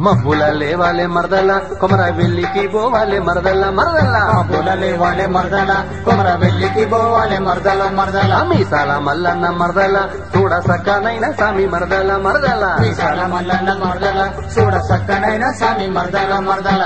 మబ్బుల లేవాలే మరదల కొమర వెల్లికి పోవాలే మరదల్ల మరదల్ల పూలలే వాలే మరదల కుమర వెళ్ళికి పోవాలే మరదల మరదల మీసాల మల్లన్న మరదల చూడ సక్కనైన సామి మరదల మరదల విశాల మల్లన్న మరదల చూడ సక్కనైన సామి మరదల మరదల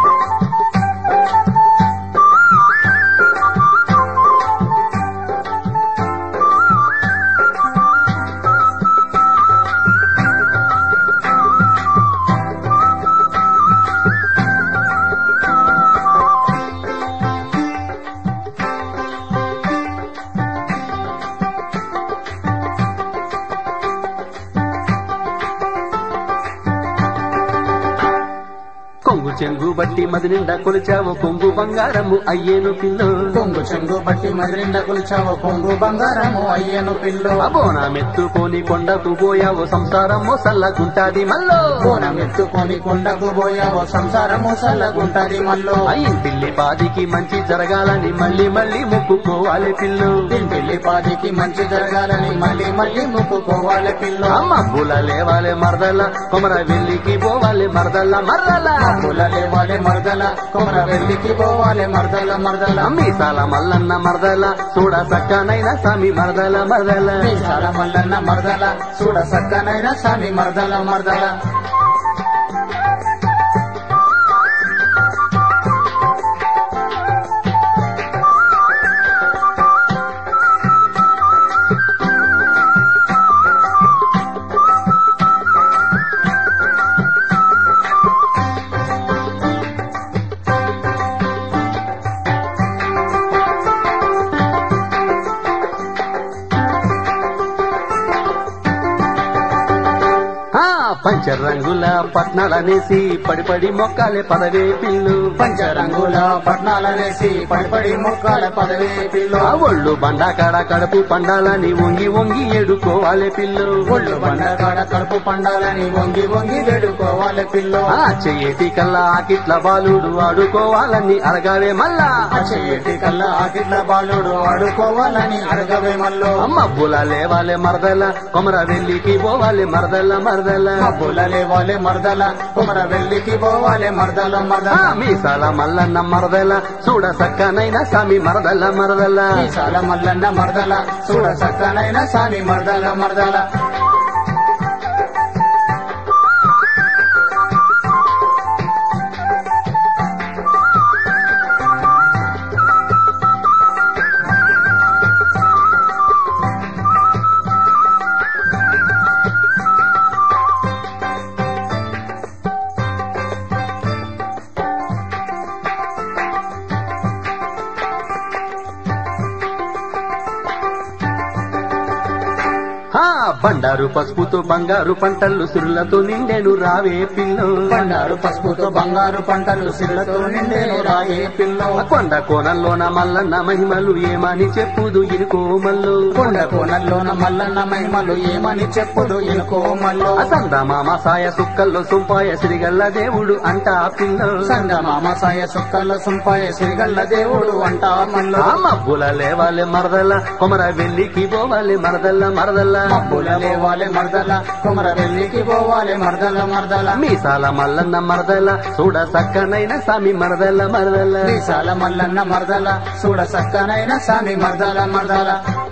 కొంగు చెంగు బట్టి మది నిండా కొలిచావు కొంగు బంగారము అయ్యేను పిల్లు కొంగు చెంగు బట్టి మదిరిండ కొలిచావు కొంగు బంగారము అయ్యను పిల్లు అబోనా మెత్తుకొని కొండకు పోయావు సంసారము సల్లగుంటాది మల్లో బోనం ఎత్తుకొని కొండకు పోయావు సంసారము సల్లగుంటది మల్లో అయ్యింటిల్లి పాదికి మంచి జరగాలని మళ్ళీ మళ్ళీ మొక్కుకోవాలి పిల్లు ఇంటిల్లి పాదికి మంచి జరగాలని మళ్ళీ మళ్ళీ ముక్కుకోవాలి పిల్లు అమ్మ బుల లేవాలే మరదల కొమర వెల్లికి పోవాలి మరదల్ల మరదల పుల్లలే వాలే మరదల కుమర వెళ్ళికి పోవాలి మరదల మరదల మీసాల మల్లన్న మరదల చూడ సక్కనైన సామి మరదల మరదల విశాల మల్లన్న మరదల చూడ సక్కనైన సామి మరదల మరదల ఆ పంచరంగుల పట్నాలనేసి పడి పడి మొక్కాలే పదవే పిల్లు పంచరంగుల పట్నాల వేసి పడిపడి ముక్కాల పదవే పిల్లు ఆ ఒళ్ళు బండాకాడ కడుపు పండాలని వంగి వంగి ఏడుకోవాలి పిల్లు ఒళ్ళు బండకాడ కడుపు పండాలని వంగి వంగి వేడుకోవాలి పిల్లు ఆ చెయ్యేటి కల్లా ఆకిట్ల బాలుడు ఆడుకోవాలని అడగావే మల్లా ఆ చెయ్యటి కల్లా ఆకిట్ల బాలుడు ఆడుకోవాలని అడగవే మల్లో అమ్మ బుల లేవాలే మరదల కొమర వెల్లికి పోవాలి మరదల్ల మరదల మబ్బుల లేవాలే మరదల కుమర వెళ్ళికి పోవాలి మరదల ఆ మరదల మీసాల మల్లన్న మరదల చూడ సక్కనైన సామి మరదల్ల మరదల్ల విశాల మల్లన్న మరదల చూడ సక్కనైన సామి మరదల మరదల ఆ బండారు పసుపుతో బంగారు పంటలు సురులతో నిండెను రావే పిల్లు బండారు పసుపుతో బంగారు పంటలు సిల్లతో నిండేను రాయే పిల్లో కొండ కోణంలోన మల్లన్న మహిమలు ఏమని చెప్పుదు ఇనుకో మల్లు కొండ కోనల్లోన మల్లన్న మహిమలు ఏమని చెప్పుడు ఎనుకో మల్లో అసంద మామ సాయ సుక్కల్లో సుంపాయ శ్రీగల్ల దేవుడు అంటా పిల్లు సంగ మామ సాయ సుక్కల సుంపాయ సిరిగల్ల దేవుడు అంట మల్లో ఆ మబ్బుల లేవాలే మరదల కొమర వెల్లికి పోవాలి మరదల్ల మరదల్ల మబ్బుల లేవాలే మరదల కుమర వెళ్ళికి పోవాలి మరదల మరదల మీసాల మల్లన్న మరదల చూడ సక్కనైన సామి మరదల్ల మరదల్ల విశాల మల్లన్న మరదల చూడ సక్కనైన సామి మరదల మరదల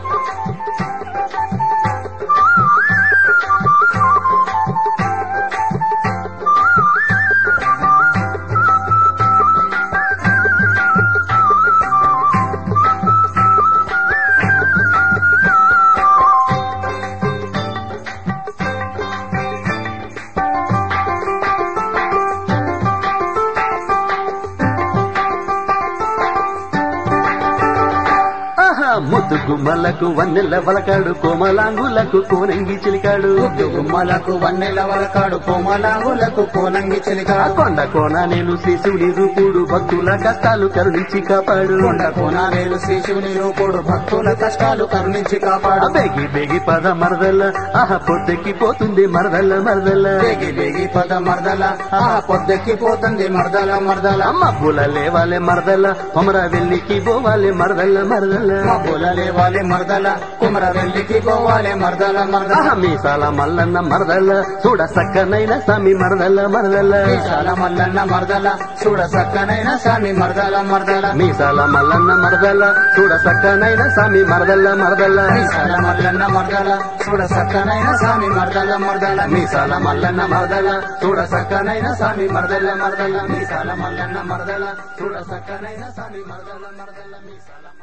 ఆహా ముద్దు గుమ్మలకు వన్నెల వలకాడు కోమలాంగులకు కోనంగి చిలికాడు గుమ్మలకు వన్నెల వలకాడు కోమలాంగులకు కోనంగి ఆ చిలికాడు కొండ కోన నేను శిశుడి రూపుడు భక్తుల కష్టాలు కరుణించి కాపాడు కొండ కోనాలేలు శ్రీ శివుని రూపుడు భక్తుల కష్టాలు కరుణించి కాపాడు బేగి బేగి పద మరదల్ల ఆహా పొద్దెక్కి పోతుంది మరదల్ల మరదల్ల బేగి బేగి పద మరదల ఆ పొద్దెక్కి పోతుంది మరదల మరదల అమ్మ బుల లేవాలే మరదల్ల కొమర వెల్లికి పోవాలి మరదల్ల మరదల్ల పూలలేవాలి మరదల కుమర వెళ్ళికి పోవాలి మరదల మరదల ఆహా, మీసాల మల్లన్న మరదల చూడ సక్కనైన స్వామి మరదల మరదల మీసాల మల్లన్న మరదల చూడ సక్కనైన స్వామి మరదల మరదల మీసాల మల్లన్న మరదల చూడ సక్కనైన స్వామి మరదల మరదల మీసాల మల్లన్న మరదల చూడ సక్కనైన స్వామి మరదల మరదల మీసాల మల్లన్న మరదల చూడ సక్కనైన స్వామి మరదల మరదల మీసాల మల్లన్న మరదల చూడ సక్కనైన స్వామి మరదల మరదల మీసాల